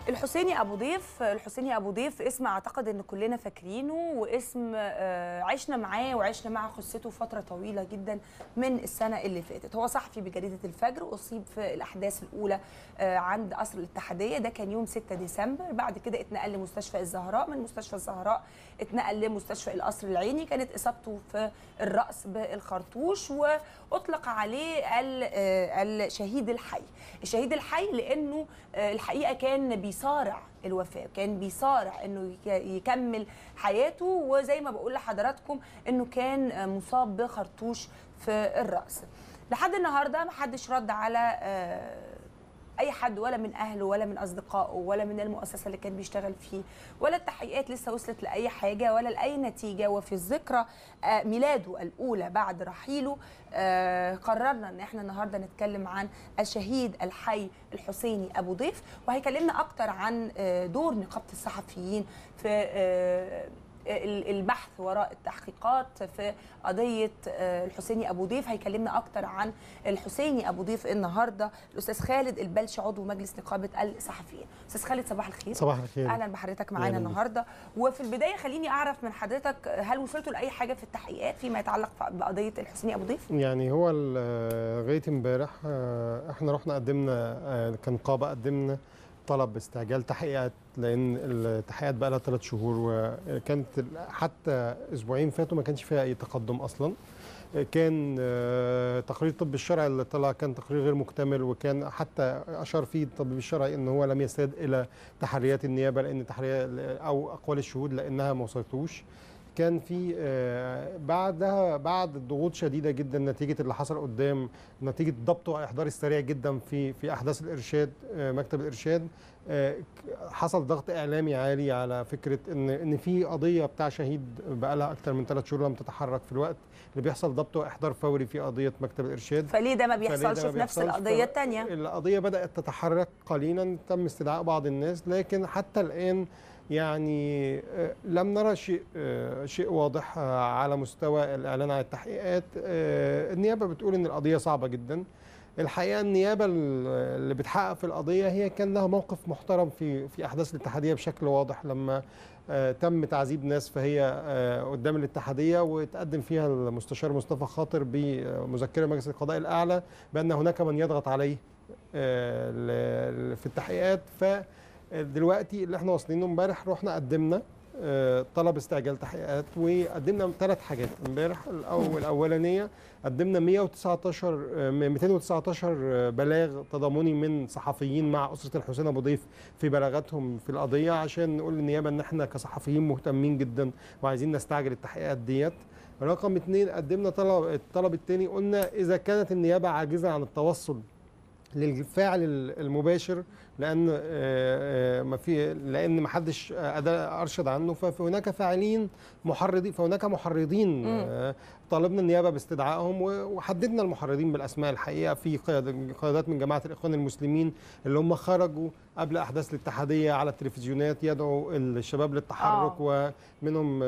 الحسيني ابو ضيف الحسيني ابو ضيف اسم اعتقد ان كلنا فاكرينه واسم آه، عشنا معاه وعشنا مع قصته فتره طويله جدا من السنه اللي فاتت هو صحفي بجريده الفجر اصيب في الاحداث الاولى آه، عند قصر الاتحاديه ده كان يوم 6 ديسمبر بعد كده اتنقل لمستشفى الزهراء من مستشفى الزهراء اتنقل لمستشفى القصر العيني كانت اصابته في الراس بالخرطوش واطلق عليه ال- آه، الشهيد الحي الشهيد الحي لانه آه، الحقيقه كان بيصارع الوفاه كان بيصارع انه يك- يكمل حياته وزي ما بقول لحضراتكم انه كان آه، مصاب بخرطوش في الراس لحد النهارده ما حدش رد على آه، اي حد ولا من اهله ولا من اصدقائه ولا من المؤسسه اللي كان بيشتغل فيه ولا التحقيقات لسه وصلت لاي حاجه ولا لاي نتيجه وفي الذكرى آه، ميلاده الاولى بعد رحيله آه، قررنا ان احنا النهارده نتكلم عن الشهيد الحي الحسيني ابو ضيف وهيكلمنا اكتر عن آه، دور نقابه الصحفيين في آه، ال- البحث وراء التحقيقات في قضيه آه، الحسيني ابو ضيف هيكلمنا اكتر عن الحسيني ابو ضيف النهارده الاستاذ خالد البلش عضو مجلس نقابه الصحفيين استاذ خالد صباح الخير صباح الخير اهلا بحضرتك معانا أهلاً بيك. النهارده وفي البدايه خليني اعرف من حضرتك هل وصلتوا لاي حاجه في التحقيقات فيما يتعلق بقضيه الحسيني ابو ضيف يعني هو ال- لغايه امبارح آه، احنا رحنا قدمنا آه، كنقابه قدمنا طلب باستعجال تحقيقات لان التحقيقات بقى لها ثلاث شهور وكانت ال- حتى اسبوعين فاتوا ما كانش فيها اي تقدم اصلا آه، كان آه، تقرير الطب الشرعي اللي طلع كان تقرير غير مكتمل وكان حتى اشار فيه الطبيب الشرعي ان هو لم يستند الى تحريات النيابه لان تحريات او اقوال الشهود لانها ما وصلتوش كان في آه، بعدها بعد ضغوط شديده جدا نتيجه اللي حصل قدام نتيجه ضبط واحضار السريع جدا في في احداث الارشاد آه، مكتب الارشاد آه، ك- حصل ضغط اعلامي عالي على فكره ان ان في قضيه بتاع شهيد بقى لها اكثر من ثلاث شهور لم تتحرك في الوقت اللي بيحصل ضبط واحضار فوري في قضيه مكتب الارشاد فليه ده ما فليه ده بيحصلش ما في نفس بيحصلش؟ القضيه ف- الثانيه القضية بدأت تتحرك قليلا تم استدعاء بعض الناس لكن حتى الآن يعني آه، لم نرى شيء آه، شيء واضح آه، على مستوى الإعلان عن التحقيقات آه، النيابة بتقول إن القضية صعبة جدا الحقيقة النيابة اللي بتحقق في القضية هي كان لها موقف محترم في في أحداث الاتحادية بشكل واضح لما آه، تم تعذيب ناس فهي آه، قدام الاتحادية وتقدم فيها المستشار مصطفى خاطر بمذكرة مجلس القضاء الأعلى بأن هناك من يضغط عليه آه، ل- ل- في التحقيقات فدلوقتي اللي احنا واصلينه امبارح رحنا قدمنا آه، طلب استعجال تحقيقات وقدمنا ثلاث حاجات امبارح الاول الاولانيه قدمنا 119 آه، 219 بلاغ تضامني من صحفيين مع اسره الحسين ابو ضيف في بلاغاتهم في القضيه عشان نقول للنيابه ان احنا كصحفيين مهتمين جدا وعايزين نستعجل التحقيقات ديت رقم اثنين قدمنا طلب الطلب الثاني قلنا اذا كانت النيابه عاجزه عن التوصل للفاعل المباشر لان آه، آه، ما في لان ما حدش آه، أدا- ارشد عنه فهناك فاعلين محرضين فهناك محرضين مم. آه، طالبنا النيابه باستدعائهم و- وحددنا المحرضين بالاسماء الحقيقه في قياد- قيادات من جماعه الاخوان المسلمين اللي هم خرجوا قبل احداث الاتحاديه على التلفزيونات يدعوا الشباب للتحرك آه. ومنهم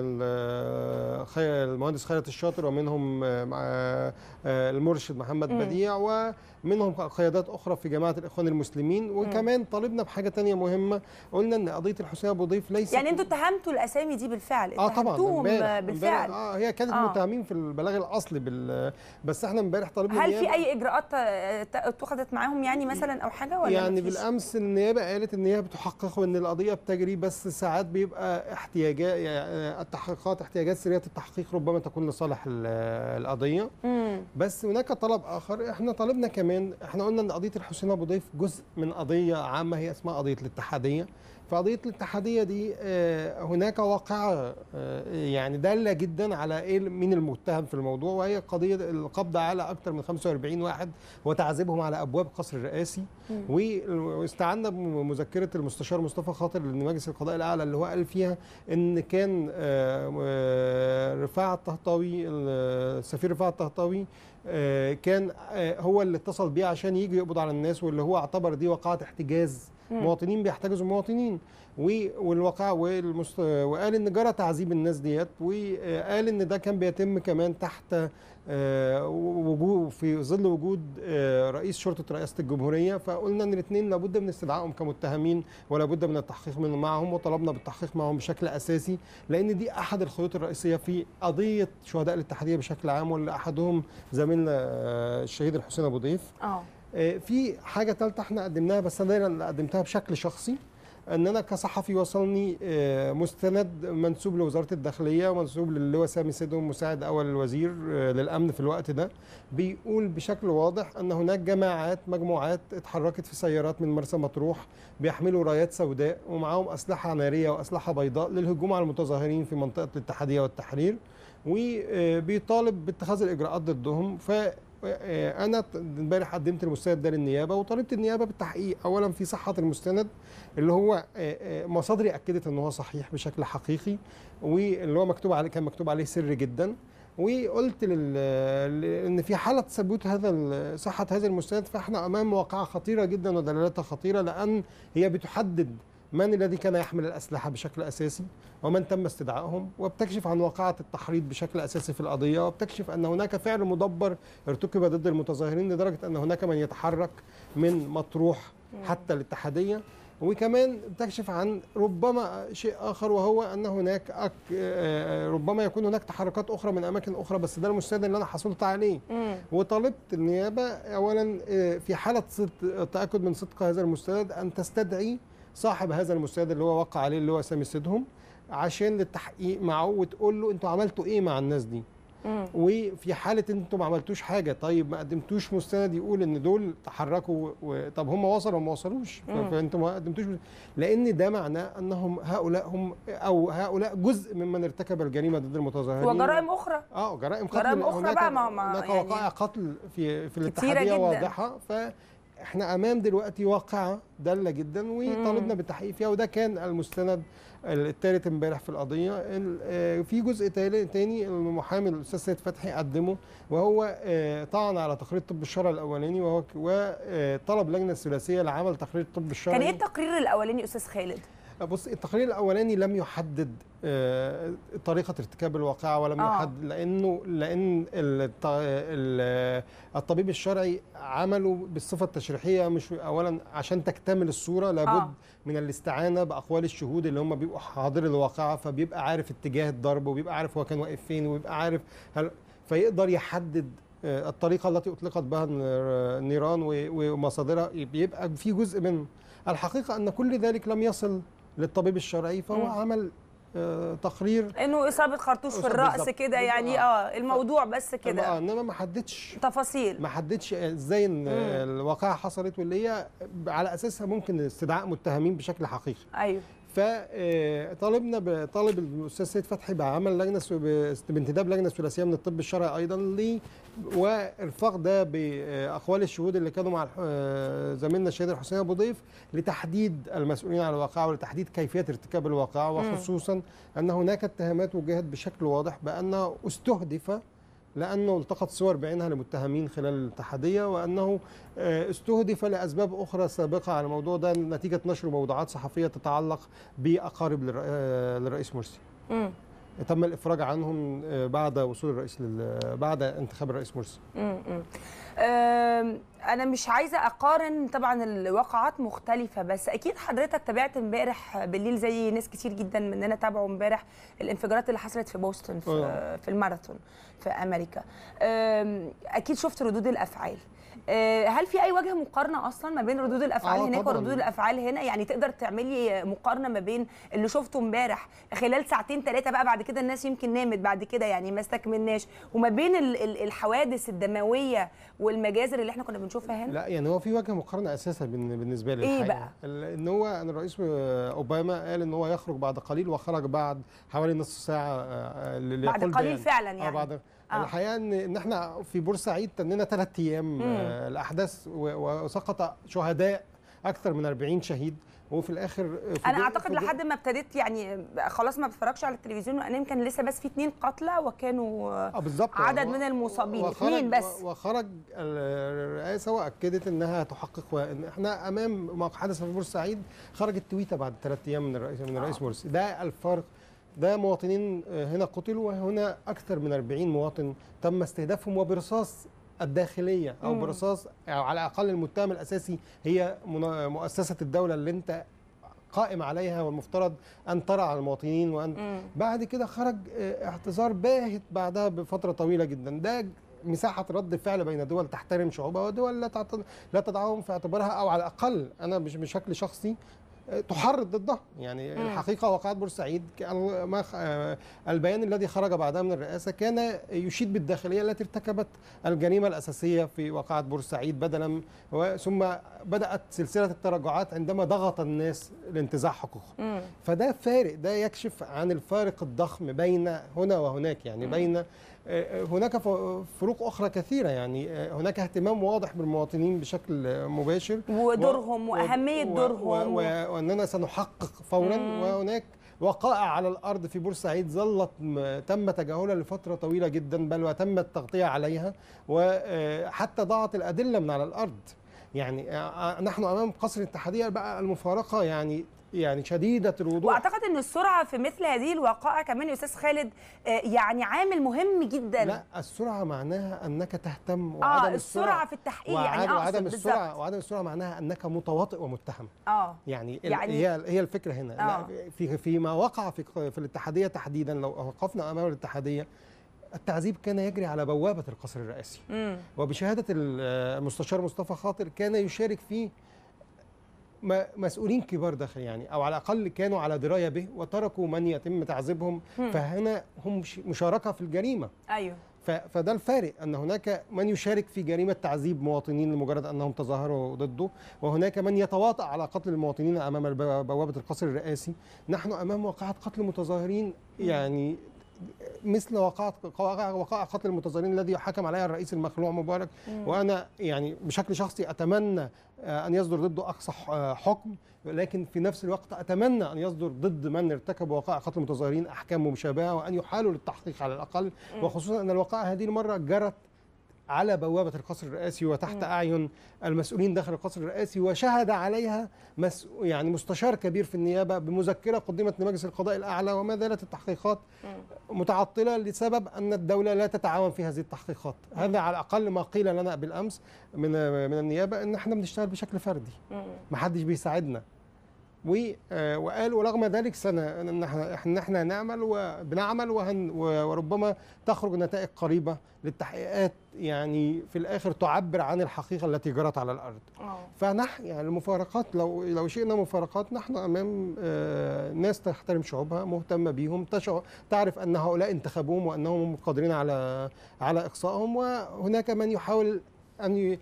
ال- خي- المهندس خيرت الشاطر ومنهم آه، مع- آه، المرشد محمد مم. بديع ومنهم قيادات اخرى في جماعه الاخوان المسلمين وكمان طالبنا بحاجه تانية مهمه قلنا ان قضيه الحسين ابو ضيف ليست يعني انتوا اتهمتوا الاسامي دي بالفعل اه طبعا اتهمتوهم امبارح بالفعل امبارح اه هي كانت آه. آه. متهمين في البلاغ الاصلي بال بس احنا امبارح طالبنا هل في النيابة- اي اجراءات آه، ت- اتخذت معاهم يعني مثلا او حاجه ولا يعني مفيش؟ بالامس النيابه قالت ان هي بتحقق وان القضيه بتجري بس ساعات بيبقى احتياجات يعني التحقيقات احتياجات سريه التحقيق ربما تكون لصالح ال- القضيه مم. بس هناك طلب اخر احنا طالبنا كمان احنا قلنا ان قضيه الحسين ابو ضيف جزء من قضيه عامه هي اسمها قضيه الاتحاديه فقضيه الاتحاديه دي آه، هناك واقعه آه، يعني داله جدا على ايه مين المتهم في الموضوع وهي قضيه القبض على اكثر من 45 واحد وتعذيبهم على ابواب قصر الرئاسي مم. واستعنا بمذكره المستشار مصطفى خاطر لمجلس القضاء الاعلى اللي هو قال فيها ان كان آه، آه، رفاعه الطهطاوي السفير رفاعه الطهطاوي آه، كان آه، هو اللي اتصل بيه عشان يجي يقبض على الناس واللي هو اعتبر دي وقعه احتجاز مم. مواطنين بيحتجزوا مواطنين و- والواقع والمست... وقال ان جرى تعذيب الناس ديت وقال ان ده كان بيتم كمان تحت آه، وجود في ظل وجود آه، رئيس شرطه رئاسه الجمهوريه فقلنا ان الاثنين لابد من استدعائهم كمتهمين ولا بد من التحقيق من معهم وطلبنا بالتحقيق معهم بشكل اساسي لان دي احد الخيوط الرئيسيه في قضيه شهداء الاتحاديه بشكل عام واللي احدهم زميلنا آه، الشهيد الحسين ابو ضيف اه آه، في حاجه ثالثه احنا قدمناها بس انا اللي قدمتها بشكل شخصي ان انا كصحفي وصلني آه، مستند منسوب لوزاره الداخليه ومنسوب للواء سامي سيدهم مساعد اول الوزير آه، للامن في الوقت ده بيقول بشكل واضح ان هناك جماعات مجموعات اتحركت في سيارات من مرسى مطروح بيحملوا رايات سوداء ومعاهم اسلحه ناريه واسلحه بيضاء للهجوم على المتظاهرين في منطقه الاتحاديه والتحرير وبيطالب باتخاذ الاجراءات ضدهم ف آه، انا ت- امبارح قدمت المستند ده للنيابه وطالبت النيابه بالتحقيق اولا في صحه المستند اللي هو آه، آه، مصادري اكدت ان هو صحيح بشكل حقيقي واللي هو مكتوب عليه كان مكتوب عليه سر جدا وقلت لل... ل- ان في حاله ثبوت هذا ال- صحه هذا المستند فاحنا امام واقعه خطيره جدا ودلالاتها خطيره لان هي بتحدد من الذي كان يحمل الاسلحه بشكل اساسي ومن تم استدعائهم وبتكشف عن واقعه التحريض بشكل اساسي في القضيه وبتكشف ان هناك فعل مدبر ارتكب ضد المتظاهرين لدرجه ان هناك من يتحرك من مطروح حتى الاتحاديه وكمان تكشف عن ربما شيء اخر وهو ان هناك أك... آه، ربما يكون هناك تحركات اخرى من اماكن اخرى بس ده المستند اللي انا حصلت عليه مم. وطالبت النيابه اولا آه، في حاله صدق تاكد من صدق هذا المستند ان تستدعي صاحب هذا المستند اللي هو وقع عليه اللي هو سامي سيدهم عشان للتحقيق معه وتقول له انتوا عملتوا ايه مع الناس دي مم. وفي حاله ان انتوا ما عملتوش حاجه طيب ما قدمتوش مستند يقول ان دول تحركوا و... طب هم وصلوا ولا ما وصلوش ف- مم. فانتوا ما قدمتوش لان ده معناه انهم هؤلاء هم او هؤلاء جزء ممن ارتكب الجريمه ضد المتظاهرين وجرائم اخرى اه جرائم قتل جرائم أخرى هناك- بقى، ما- ما- هناك يعني وقائع قتل في في كتيرة الاتحاديه جداً. واضحه فاحنا امام دلوقتي واقعه داله جدا وطالبنا بالتحقيق فيها وده كان المستند الثالث امبارح في القضيه ال- آه، في جزء تالي- تاني المحامي الاستاذ سيد فتحي قدمه وهو آه، طعن على تقرير الطب الشرعي الاولاني وهو ك- وطلب لجنه ثلاثيه لعمل تقرير الطب الشرعي كان ايه التقرير الاولاني استاذ خالد بص التقرير الاولاني لم يحدد آه، طريقه ارتكاب الواقعه ولم آه. يحدد لانه لان الت- ال- الطبيب الشرعي عمله بالصفه التشريحيه مش اولا عشان تكتمل الصوره لابد آه. آه. من الاستعانه باقوال الشهود اللي هم بيبقوا حاضر الواقعه فبيبقى عارف اتجاه الضرب وبيبقى عارف هو كان واقف فين وبيبقى عارف هل فيقدر يحدد آه، الطريقه التي اطلقت بها النير- النيران و- ومصادرها بيبقى في جزء من الحقيقه ان كل ذلك لم يصل للطبيب الشرعي فهو مم. عمل آه، تقرير انه اصابه خرطوش في بالظبط. الراس كده يعني اه الموضوع بس آه، كده انما ما حددش تفاصيل ما حددش ازاي ان مم. الواقعه حصلت واللي هي على اساسها ممكن استدعاء متهمين بشكل حقيقي ايوه فطالبنا بطالب الاستاذ سيد فتحي بعمل لجنه س- ب- بانتداب لجنه ثلاثيه من الطب الشرعي ايضا ل وارفاق ده باقوال الشهود اللي كانوا مع الح- آه، زميلنا الشهيد الحسين ابو ضيف لتحديد المسؤولين عن الواقعه ولتحديد كيفيه ارتكاب الواقعه مم. وخصوصا ان هناك اتهامات وجهت بشكل واضح بانه استهدف لانه التقط صور بعينها لمتهمين خلال الاتحاديه وانه آه، استهدف لاسباب اخرى سابقه على الموضوع ده نتيجه نشر موضوعات صحفيه تتعلق باقارب للر- آه، للرئيس مرسي. امم تم الافراج عنهم آه، بعد وصول الرئيس لل... بعد انتخاب الرئيس مرسي. امم أم، انا مش عايزه اقارن طبعا الواقعات مختلفه بس اكيد حضرتك تابعت امبارح بالليل زي ناس كتير جدا مننا تابعوا امبارح الانفجارات اللي حصلت في بوسطن في, آه. في الماراثون في امريكا أم، اكيد شفت ردود الافعال أه، هل في اي وجه مقارنه اصلا ما بين ردود الافعال آه، هناك طبعاً. وردود الافعال هنا يعني تقدر تعملي مقارنه ما بين اللي شفته امبارح خلال ساعتين ثلاثه بقى بعد كده الناس يمكن نامت بعد كده يعني ما استكملناش وما بين ال- ال- الحوادث الدمويه والمجازر اللي احنا كنا بنشوفها هنا لا يعني هو في وجه مقارنه اساسا بالن- بالنسبه لي إيه الحقيقة. بقى؟ ال- ان هو ان الرئيس آه، اوباما قال ان هو يخرج بعد قليل وخرج بعد حوالي نص ساعه آه، اللي بعد يقول قليل بيان. فعلا اه يعني بعد آه. الحقيقه ان ان احنا في بورسعيد تنينا ثلاث ايام مم. آه الاحداث و- وسقط شهداء اكثر من 40 شهيد وفي الاخر آه، في انا جو- اعتقد في جو- لحد ما ابتديت يعني خلاص ما بتفرجش على التلفزيون وانام كان لسه بس في اتنين قتلى وكانوا اه بالظبط عدد و- من المصابين وخرج- اتنين بس وخرج الرئاسه واكدت انها تحقق وان احنا امام ما حدث في بورسعيد خرجت تويته بعد ثلاث ايام من الرئيس من الرئيس آه. مرسي ده الفرق ده مواطنين آه، هنا قتلوا وهنا اكثر من 40 مواطن تم استهدافهم وبرصاص الداخليه او مم. برصاص او على الاقل المتهم الاساسي هي منا- مؤسسه الدوله اللي انت قائم عليها والمفترض ان ترى على المواطنين وان مم. بعد كده خرج آه، اعتذار باهت بعدها بفتره طويله جدا ده مساحه رد فعل بين دول تحترم شعوبها ودول لا تعت- لا تضعهم في اعتبارها او على الاقل انا مش بشكل شخصي آه، تحرض ضدها يعني مم. الحقيقه وقعت بورسعيد كان ما خ- آه، البيان الذي خرج بعدها من الرئاسه كان يشيد بالداخليه التي ارتكبت الجريمه الاساسيه في وقعه بورسعيد بدلا و- ثم بدات سلسله التراجعات عندما ضغط الناس لانتزاع حقوقهم مم. فده فارق ده يكشف عن الفارق الضخم بين هنا وهناك يعني بين آه، هناك ف- فروق اخرى كثيره يعني آه، هناك اهتمام واضح بالمواطنين بشكل آه، مباشر ودورهم و- واهميه و- دورهم و- و- واننا سنحقق فورا مم. وهناك وقائع على الارض في بورسعيد ظلت م- تم تجاهلها لفتره طويله جدا بل وتم التغطيه عليها وحتى ضاعت الادله من على الارض يعني آه، نحن امام قصر الاتحاديه بقى المفارقه يعني يعني شديده الوضوح واعتقد ان السرعه في مثل هذه الواقعه كمان يا استاذ خالد آه، يعني عامل مهم جدا لا السرعه معناها انك تهتم اه وعدم السرعه في التحقيق يعني وعدم, اقصد وعدم بالظبط السرعه وعدم السرعه معناها انك متواطئ ومتهم اه يعني, ال- يعني- هي هي الفكره هنا آه. لا في فيما وقع في في الاتحاديه تحديدا لو وقفنا امام الاتحاديه التعذيب كان يجري على بوابه القصر الرئاسي امم وبشهاده ال- المستشار مصطفى خاطر كان يشارك فيه م- مسؤولين كبار داخل يعني او على الاقل كانوا على درايه به وتركوا من يتم تعذيبهم فهنا هم ش- مشاركه في الجريمه ايوه ف- فده الفارق ان هناك من يشارك في جريمه تعذيب مواطنين لمجرد انهم تظاهروا ضده وهناك من يتواطأ على قتل المواطنين امام الب- بوابه القصر الرئاسي نحن امام واقعه قتل متظاهرين يعني مثل وقعة وقع وقع قتل المتظاهرين الذي حكم عليها الرئيس المخلوع مبارك وانا يعني بشكل شخصي اتمنى آه، ان يصدر ضده اقصى ح- آه، حكم لكن في نفس الوقت اتمنى ان يصدر ضد من ارتكب وقائع قتل المتظاهرين احكام مشابهه وان يحالوا للتحقيق على الاقل وخصوصا ان الوقائع هذه المره جرت على بوابة القصر الرئاسي وتحت أعين المسؤولين داخل القصر الرئاسي وشهد عليها مس... يعني مستشار كبير في النيابة بمذكرة قدمت لمجلس القضاء الأعلى وما زالت التحقيقات متعطلة لسبب أن الدولة لا تتعاون في هذه التحقيقات هذا على الأقل ما قيل لنا بالأمس من من النيابة أن احنا بنشتغل بشكل فردي ما حدش بيساعدنا و آه، وقال ورغم ذلك سنة ان احنا إن احنا نعمل وبنعمل وهن و- وربما تخرج نتائج قريبة للتحقيقات يعني في الاخر تعبر عن الحقيقة التي جرت على الارض اه فنحن يعني المفارقات لو لو شئنا مفارقات نحن امام آه، ناس تحترم شعوبها مهتمه بيهم تشعر تعرف ان هؤلاء انتخبوهم وانهم قادرين على على اقصائهم وهناك من يحاول ان ي-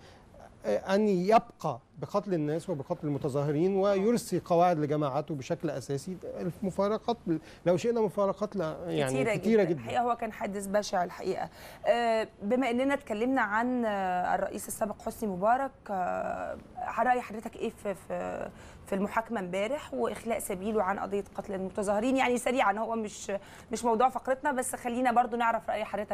ان يبقى بقتل الناس وبقتل المتظاهرين ويرسي قواعد لجماعته بشكل اساسي المفارقات لو شئنا مفارقات لا يعني كتيرة, كتيره جدا. جدا الحقيقه هو كان حادث بشع الحقيقه آه، بما اننا اتكلمنا عن آه، الرئيس السابق حسني مبارك آه، راي حضرتك ايه في في في المحاكمه امبارح واخلاء سبيله عن قضيه قتل المتظاهرين يعني سريعا هو مش مش موضوع فقرتنا بس خلينا برضو نعرف راي حضرتك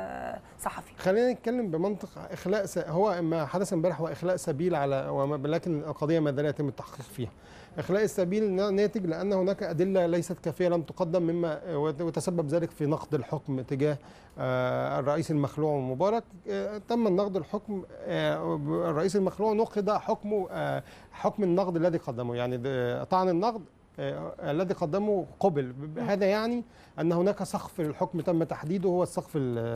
كصحفي خلينا نتكلم بمنطق اخلاء س... هو ما حدث امبارح هو اخلاء سبيل على وما... لكن القضيه ما زال يتم التحقيق فيها. اخلاء السبيل نا- ناتج لان هناك ادله ليست كافيه لم تقدم مما وت- وتسبب ذلك في نقد الحكم تجاه آه، الرئيس المخلوع مبارك آه، تم النقد الحكم آه، الرئيس المخلوع نقد حكمه آه، حكم النقد الذي قدمه يعني ده- طعن النقد آه، الذي قدمه قبل ب- هذا يعني ان هناك سقف للحكم تم تحديده هو السقف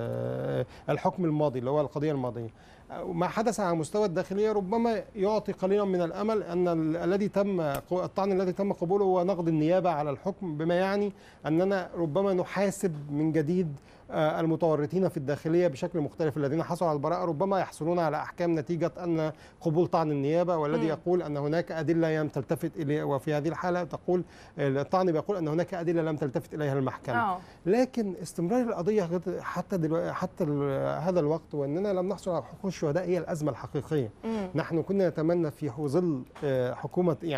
ال- الحكم الماضي اللي هو القضيه الماضيه ما حدث على مستوى الداخليه ربما يعطي قليلا من الامل ان ال- الذي تم الطعن الذي تم قبوله هو نقد النيابه على الحكم بما يعني اننا ربما نحاسب من جديد آه، المتورطين في الداخليه بشكل مختلف الذين حصلوا على البراءه ربما يحصلون على احكام نتيجه ان قبول طعن النيابه والذي مم. يقول ان هناك ادله لم تلتفت اليه وفي هذه الحاله تقول الطعن بيقول ان هناك ادله لم تلتفت اليها المحكمه اه لكن استمرار القضيه غد- حتى دلوقتي حتى ال- هذا الوقت واننا لم نحصل على حقوق الشهداء هي الازمه الحقيقيه مم. نحن كنا نتمنى في ظل آه، حكومه يعني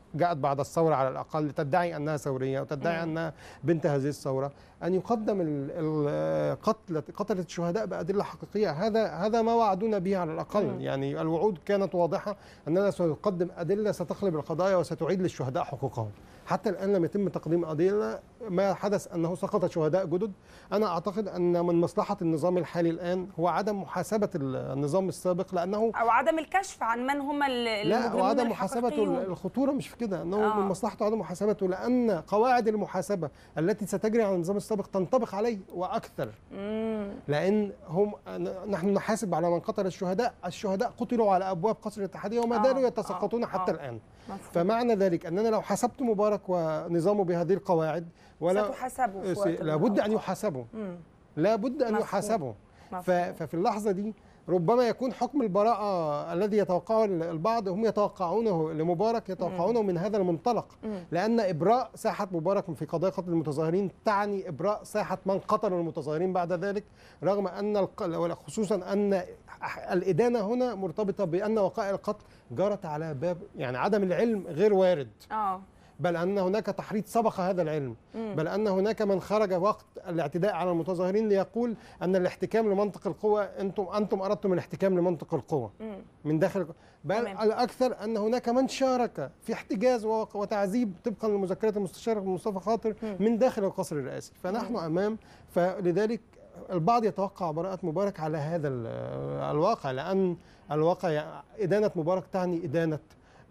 جاءت بعد الثوره على الاقل تدعي انها ثوريه وتدعي مم. انها بنت هذه الثوره ان يقدم ال- ال- قتل قتله الشهداء بادله حقيقيه هذا هذا ما وعدونا به على الاقل مم. يعني الوعود كانت واضحه اننا سنقدم ادله ستقلب القضايا وستعيد للشهداء حقوقهم حتى الان لم يتم تقديم ادله ما حدث انه سقط شهداء جدد انا اعتقد ان من مصلحه النظام الحالي الان هو عدم محاسبه النظام السابق لانه او عدم الكشف عن من هم ال- لا المجرمون وعدم محاسبته الحقيقيون. الخطوره مش في كده انه آه. من مصلحته عدم محاسبته لان قواعد المحاسبه التي ستجري على النظام السابق تنطبق عليه واكثر مم. لان هم نحن نحاسب على من قتل الشهداء الشهداء قتلوا على ابواب قصر الاتحاديه وما آه، زالوا آه، يتساقطون حتى آه. الان مفهوم. فمعنى ذلك اننا لو حسبت مبارك ونظامه بهذه القواعد ولا ستحاسبوا في وقت من لابد ان الأوقات. يحاسبوا مم. لابد ان مفهوم. يحاسبوا ف- مفهوم. ففي اللحظه دي ربما يكون حكم البراءه الذي يتوقعه البعض هم يتوقعونه لمبارك يتوقعونه من هذا المنطلق مم. لان ابراء ساحه مبارك في قضايا قتل المتظاهرين تعني ابراء ساحه من قتلوا المتظاهرين بعد ذلك رغم ان الق- خصوصا ان الادانه هنا مرتبطه بان وقائع القتل جرت على باب يعني عدم العلم غير وارد اه بل ان هناك تحريض سبق هذا العلم مم. بل ان هناك من خرج وقت الاعتداء على المتظاهرين ليقول ان الاحتكام لمنطق القوه انتم انتم اردتم الاحتكام لمنطق القوه مم. من داخل بل تمام. الاكثر ان هناك من شارك في احتجاز و- وتعذيب طبقا لمذكرات المستشار مصطفى خاطر مم. من داخل القصر الرئاسي فنحن مم. امام فلذلك البعض يتوقع براءة مبارك على هذا ال- الواقع لأن الواقع يعني إدانة مبارك تعني إدانة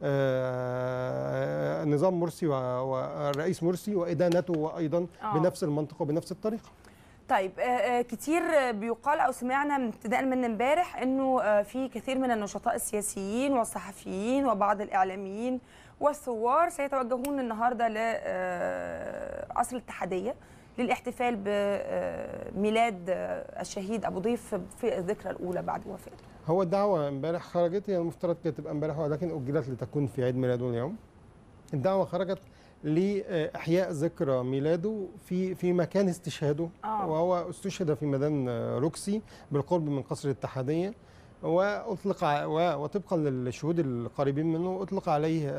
آه، نظام مرسي و- والرئيس مرسي وإدانته أيضا آه. بنفس المنطق وبنفس الطريقة طيب آه، آه، كتير آه، بيقال او سمعنا من ابتداء من امبارح انه آه، في كثير من النشطاء السياسيين والصحفيين وبعض الاعلاميين والثوار سيتوجهون النهارده لقصر الاتحاديه للاحتفال بميلاد الشهيد ابو ضيف في الذكرى الاولى بعد وفاته. هو الدعوة امبارح خرجت هي المفترض كانت تبقى امبارح ولكن أجلت لتكون في عيد ميلاده اليوم. الدعوة خرجت لإحياء ذكرى ميلاده في في مكان استشهاده آه. وهو استشهد في ميدان روكسي بالقرب من قصر الاتحادية واطلق ع- و- وطبقا للشهود القريبين منه اطلق عليه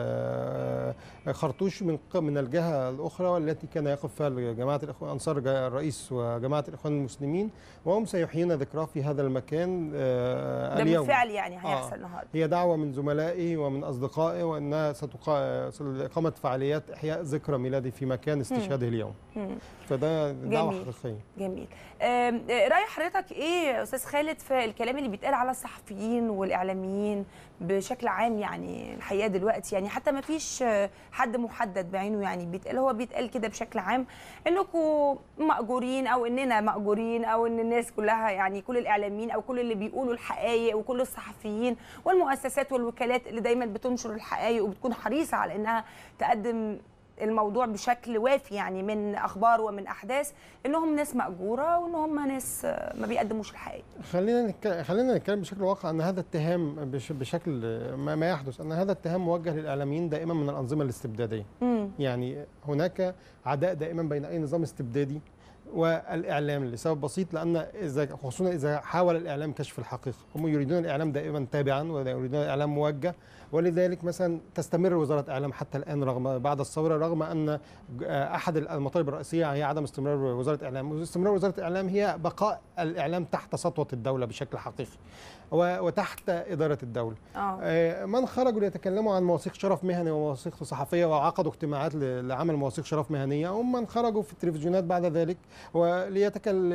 ال- خرطوش من ق- من الجهه الاخرى والتي كان يقف فيها جماعه الاخوان انصار جا- الرئيس وجماعه الاخوان المسلمين وهم سيحيون ذكراه في هذا المكان آه، ده اليوم بالفعل يعني آه. هيحصل النهارده. هي دعوة من زملائي ومن أصدقائي وأنها ستقا... إقامة فعاليات إحياء ذكرى ميلادي في مكان استشهاده اليوم مم. فده دعوة جميل. حقيقية جميل آم، آه، رأي حضرتك ايه يا استاذ خالد في الكلام اللي بيتقال على الصحفيين والاعلاميين بشكل عام يعني الحقيقه دلوقتي يعني حتى ما فيش آه، حد محدد بعينه يعني بيتقال هو بيتقال كده بشكل عام انكم مأجورين او اننا مأجورين او ان الناس كلها يعني كل الاعلاميين او كل اللي بيقولوا الحقائق وكل الصحفيين والمؤسسات والوكالات اللي دايما بتنشر الحقائق وبتكون حريصه على انها تقدم الموضوع بشكل وافي يعني من اخبار ومن احداث انهم ناس ماجوره وان هم ناس آه، ما بيقدموش الحقيقه خلينا نتك... خلينا نتكلم بشكل واقع أن هذا اتهام بش... بشكل ما... ما يحدث أن هذا اتهام موجه للإعلاميين دائما من الأنظمة الاستبدادية امم يعني هناك عداء دائما بين أي نظام استبدادي والإعلام لسبب بسيط لأن إذا خصوصا إذا حاول الإعلام كشف الحقيقة هم يريدون الإعلام دائما تابعا ويريدون الإعلام موجه ولذلك مثلا تستمر وزارة إعلام حتى الآن رغم بعد الثورة رغم أن أحد المطالب الرئيسية هي عدم استمرار وزارة إعلام استمرار وزارة الإعلام هي بقاء الإعلام تحت سطوة الدولة بشكل حقيقي و- وتحت إدارة الدولة اه آه، من خرجوا ليتكلموا عن مواثيق شرف مهني ومواثيق صحفيه وعقدوا اجتماعات ل- لعمل مواثيق شرف مهنيه هم من خرجوا في التلفزيونات بعد ذلك وليتكل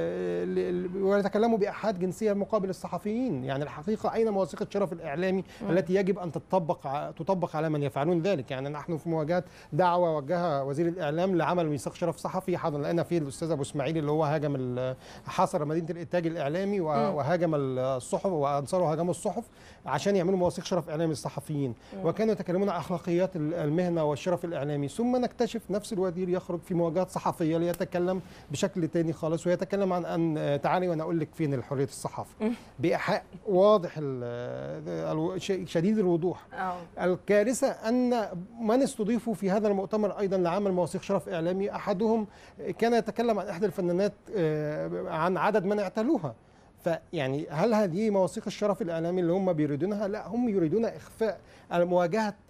ل- ل- ويتكلموا باحاد جنسيه مقابل الصحفيين يعني الحقيقه اين مواثيق الشرف الاعلامي مم. التي يجب ان تطبق ع- تطبق على من يفعلون ذلك يعني نحن في مواجهه دعوه وجهها وزير الاعلام لعمل ميثاق شرف صحفي حضر لقينا فيه الاستاذ ابو اسماعيل اللي هو هاجم ال- حاصر مدينه الانتاج الاعلامي و- مم. وهاجم الصحف وانصاره هاجموا الصحف عشان يعملوا مواثيق شرف اعلامي للصحفيين مم. وكانوا يتكلمون عن اخلاقيات ال- المهنه والشرف الاعلامي ثم نكتشف نفس الوزير يخرج في مواجهات صحفيه ليتكلم بشكل تاني خالص ويتكلم عن ان آه، تعالي وانا اقول لك فين حريه الصحافه مم. بايحاء واضح ال- الو- ش- شديد الوضوح اه الكارثه ان من استضيفوا في هذا المؤتمر ايضا لعمل مواثيق شرف اعلامي احدهم كان يتكلم عن احدى الفنانات آه، عن عدد من اعتلوها فيعني هل هذه مواثيق الشرف الاعلامي اللي هم بيريدونها لا هم يريدون اخفاء مواجهه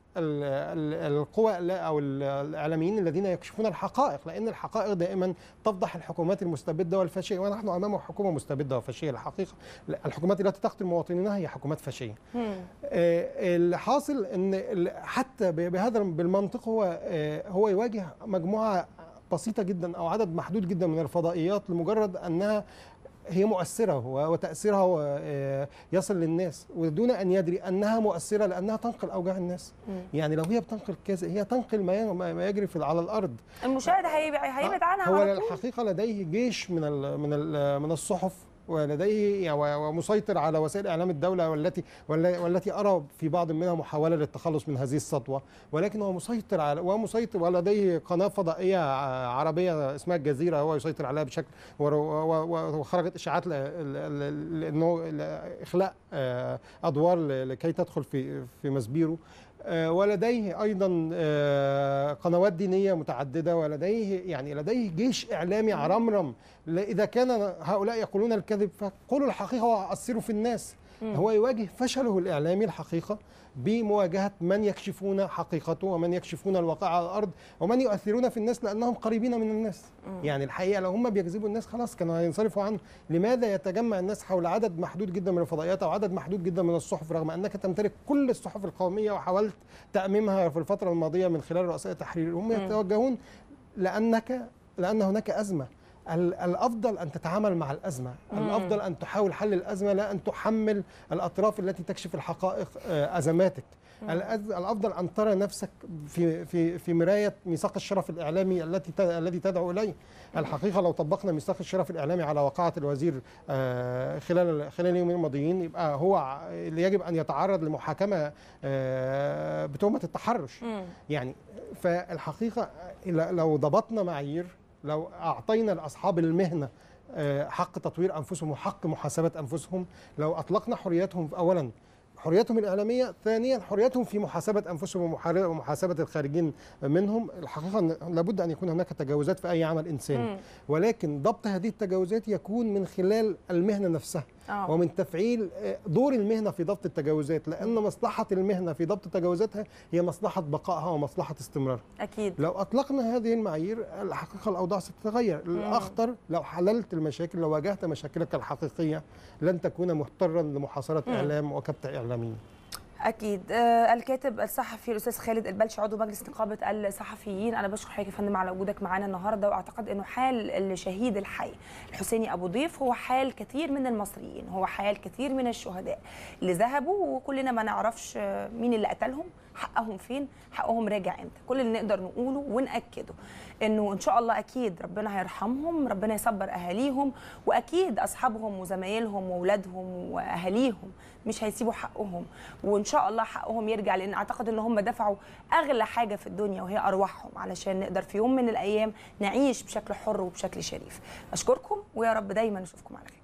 ال- ال- القوى لا- او ال- الاعلاميين الذين يكشفون الحقائق لان الحقائق دائما تفضح الحكومات المستبده والفاشيه ونحن امام حكومه مستبده وفاشيه الحقيقه الحكومات التي تقتل مواطنينها هي حكومات فاشيه مم. آه، اللي حاصل ان ال- حتى ب- بهذا بالمنطق هو آه، هو يواجه مجموعه بسيطه جدا او عدد محدود جدا من الفضائيات لمجرد انها هي مؤثره و- وتاثيرها و- آه، يصل للناس ودون ان يدري انها مؤثره لانها تنقل اوجاع الناس مم. يعني لو هي بتنقل كذا هي تنقل ما ي- ما يجري في على الارض المشاهد هيبع- هيبعد عنها هو على طول الحقيقه لديه جيش من ال من ال من الصحف ولديه يعني و- ومسيطر على وسائل اعلام الدوله والتي ولا- والتي ارى في بعض منها محاوله للتخلص من هذه السطوه ولكن هو مسيطر على ومسيطر ولديه قناه فضائيه ع- عربيه اسمها الجزيره هو يسيطر عليها بشكل ور- و- و- وخرجت اشاعات ل- ل- ل- لانه اخلاء آه، ادوار ل- لكي تدخل في في مسبيره آه، ولديه ايضا آه، قنوات دينيه متعدده ولديه يعني لديه جيش اعلامي عرمرم لا- اذا كان هؤلاء يقولون الكذب فقولوا الحقيقه واثروا في الناس هو يواجه فشله الاعلامي الحقيقه بمواجهه من يكشفون حقيقته ومن يكشفون الواقع على الارض ومن يؤثرون في الناس لانهم قريبين من الناس يعني الحقيقه لو هم بيجذبوا الناس خلاص كانوا هينصرفوا عنه لماذا يتجمع الناس حول عدد محدود جدا من الفضائيات او عدد محدود جدا من الصحف رغم انك تمتلك كل الصحف القوميه وحاولت تاميمها في الفتره الماضيه من خلال رؤساء التحرير هم يتوجهون لانك لان هناك ازمه ال- الافضل ان تتعامل مع الازمه الافضل ان تحاول حل الازمه لا ان تحمل الاطراف التي تكشف الحقائق آه، ازماتك الأز- الافضل ان ترى نفسك في في في مرايه ميثاق الشرف الاعلامي التي ت- الذي تدعو اليه الحقيقه لو طبقنا ميثاق الشرف الاعلامي على وقاعه الوزير آه، خلال خلال اليومين الماضيين يبقى هو ع- اللي يجب ان يتعرض لمحاكمه آه، بتهمه التحرش مم. يعني فالحقيقه ل- لو ضبطنا معايير لو اعطينا لاصحاب المهنه آه، حق تطوير انفسهم وحق محاسبه انفسهم لو اطلقنا حرياتهم اولا حريتهم الاعلاميه ثانيا حريتهم في محاسبه انفسهم ومحار- ومحاسبه الخارجين منهم الحقيقه أن لابد ان يكون هناك تجاوزات في اي عمل انساني مم. ولكن ضبط هذه التجاوزات يكون من خلال المهنه نفسها آه. ومن تفعيل آه، دور المهنه في ضبط التجاوزات لان مصلحه المهنه في ضبط تجاوزاتها هي مصلحه بقائها ومصلحه استمرارها اكيد لو اطلقنا هذه المعايير الحقيقه الاوضاع ستتغير الاخطر لو حللت المشاكل لو واجهت مشاكلك الحقيقيه لن تكون مضطرا لمحاصره اعلام وكبت اعلاميين اكيد آه الكاتب الصحفي الاستاذ خالد البلش عضو مجلس نقابه الصحفيين انا بشكر حضرتك يا فندم على وجودك معانا النهارده واعتقد انه حال الشهيد الحي الحسيني ابو ضيف هو حال كثير من المصريين هو حال كثير من الشهداء اللي ذهبوا وكلنا ما نعرفش آه، مين اللي قتلهم حقهم فين حقهم راجع امتى كل اللي نقدر نقوله وناكده انه ان شاء الله اكيد ربنا هيرحمهم ربنا يصبر اهاليهم واكيد اصحابهم وزمايلهم واولادهم واهاليهم مش هيسيبوا حقهم وان شاء الله حقهم يرجع لان اعتقد ان هم دفعوا اغلى حاجه في الدنيا وهي ارواحهم علشان نقدر في يوم من الايام نعيش بشكل حر وبشكل شريف اشكركم ويا رب دايما نشوفكم على خير